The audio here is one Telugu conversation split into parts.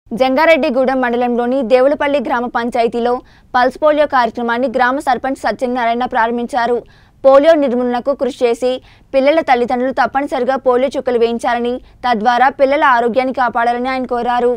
జంగారెడ్డిగూడెం మండలంలోని దేవులపల్లి గ్రామ పంచాయతీలో పల్స్ పోలియో కార్యక్రమాన్ని గ్రామ సర్పంచ్ సత్యనారాయణ ప్రారంభించారు పోలియో నిర్మూలనకు కృషి చేసి పిల్లల తల్లిదండ్రులు తప్పనిసరిగా పోలియో చుక్కలు వేయించాలని తద్వారా పిల్లల ఆరోగ్యాన్ని కాపాడాలని ఆయన కోరారు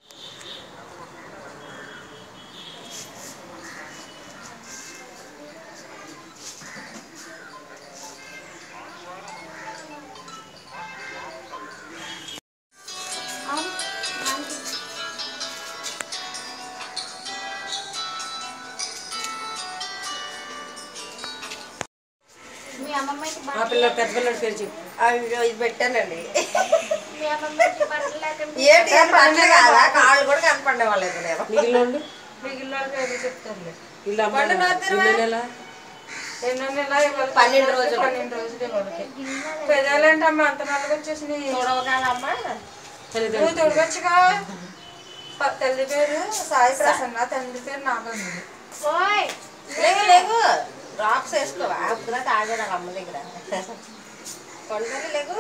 మీ అమ్మమ్మకి మా పిల్లలు పెద్ద పిల్లడి పేరు చెప్పు అయ్యో ఇది పెట్టానండి మీ అమ్మమ్మకి బట్టలు లేకుండా ఏంటి అని పనులు కాదా కాళ్ళు కూడా కనపడే వాళ్ళది నేను మిగిలిన వాళ్ళు మిగిలిన వాళ్ళ పేర్లు చెప్తారులే వీళ్ళ అమ్మ పండు నాతిరా. ఎన్నో నెల ఎన్నో నెల ఇవాళ పన్నెండు రోజులు. పన్నెండు రోజులు వాళ్ళకి పెదాలేంటి అమ్మ అంత నల్లగా వచ్చేసి చూడవగానమ్మా నువ్వు తొడగొచ్చుగా ప- తల్లి పేరు సాయి ప్రసన్న తండ్రి పేరు నాగంగుడు ఓయ్ లేగు లేగు డ్రాప్స్ వేసుకో అప్పుడు తాగా నాకు అమ్మ దగ్గర కొండలు లేగు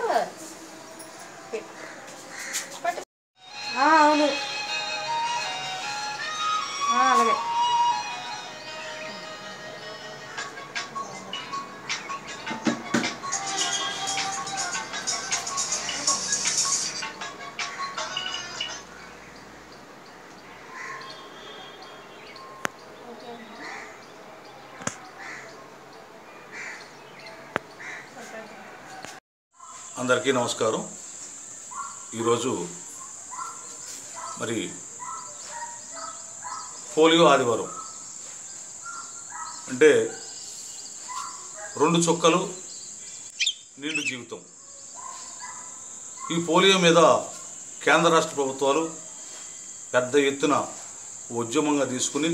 ఆ, అవును ఆ, అలాగే అందరికీ నమస్కారం ఈరోజు మరి పోలియో ఆదివారం అంటే రెండు చుక్కలు నిండు జీవితం ఈ పోలియో మీద కేంద్ర రాష్ట్ర ప్రభుత్వాలు పెద్ద ఎత్తున ఉద్యమంగా తీసుకుని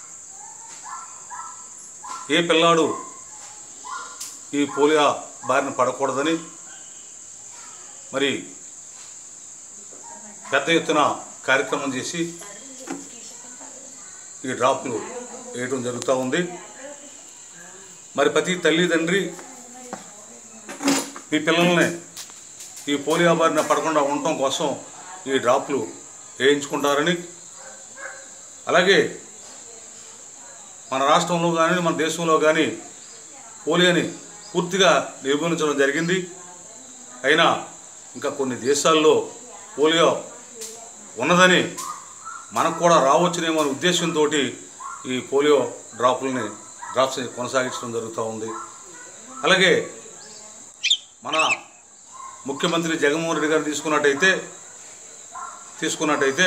ఏ పిల్లాడు ఈ పోలియో బారిన పడకూడదని మరి పెద్ద ఎత్తున కార్యక్రమం చేసి ఈ డ్రాప్లు వేయటం జరుగుతూ ఉంది మరి ప్రతి తల్లిదండ్రి మీ పిల్లల్ని ఈ పోలియో బారిన పడకుండా ఉండటం కోసం ఈ డ్రాప్లు వేయించుకుంటారని అలాగే మన రాష్ట్రంలో కానీ మన దేశంలో కానీ పోలియోని పూర్తిగా నిర్మూలించడం జరిగింది అయినా ఇంకా కొన్ని దేశాల్లో పోలియో ఉన్నదని మనకు కూడా రావచ్చునేమో అనే ఉద్దేశంతో ఈ పోలియో డ్రాపులని డ్రాప్స్ కొనసాగించడం జరుగుతూ ఉంది అలాగే మన ముఖ్యమంత్రి జగన్మోహన్ రెడ్డి గారు తీసుకున్నట్టయితే తీసుకున్నట్టయితే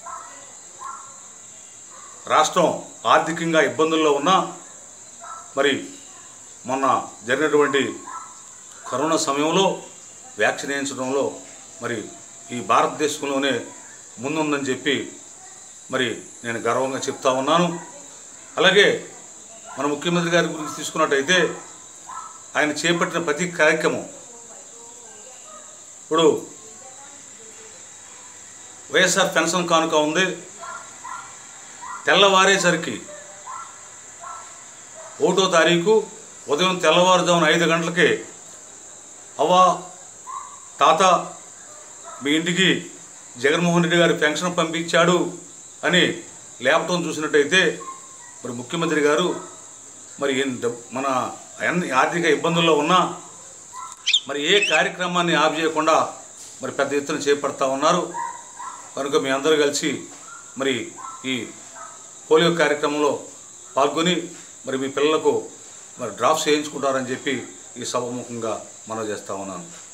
రాష్ట్రం ఆర్థికంగా ఇబ్బందుల్లో ఉన్నా మరి మొన్న జరిగినటువంటి కరోనా సమయంలో వ్యాక్సిన్ వేయించడంలో మరి ఈ భారతదేశంలోనే ముందుందని చెప్పి మరి నేను గర్వంగా చెప్తా ఉన్నాను అలాగే మన ముఖ్యమంత్రి గారి గురించి తీసుకున్నట్టయితే ఆయన చేపట్టిన ప్రతి కార్యక్రమం ఇప్పుడు వైఎస్ఆర్ పెన్షన్ కానుక ఉంది తెల్లవారేసరికి ఒకటో తారీఖు ఉదయం తెల్లవారుజామున ఐదు గంటలకి అవ్వ తాత మీ ఇంటికి జగన్మోహన్ రెడ్డి గారు పెన్షన్ పంపించాడు అని లేపటం చూసినట్టయితే మరి ముఖ్యమంత్రి గారు మరి ఏం డబ్- మన అన్ని ఆర్థిక ఇబ్బందుల్లో ఉన్నా మరి ఏ కార్యక్రమాన్ని ఆఫ్ చేయకుండా మరి పెద్ద ఎత్తున చేపడతా ఉన్నారు కనుక మీ అందరూ కలిసి మరి ఈ పోలియో కార్యక్రమంలో పాల్గొని మరి మీ పిల్లలకు మరి డ్రాప్స్ వేయించుకుంటారని చెప్పి ఈ సభముఖంగా మనం చేస్తా ఉన్నాను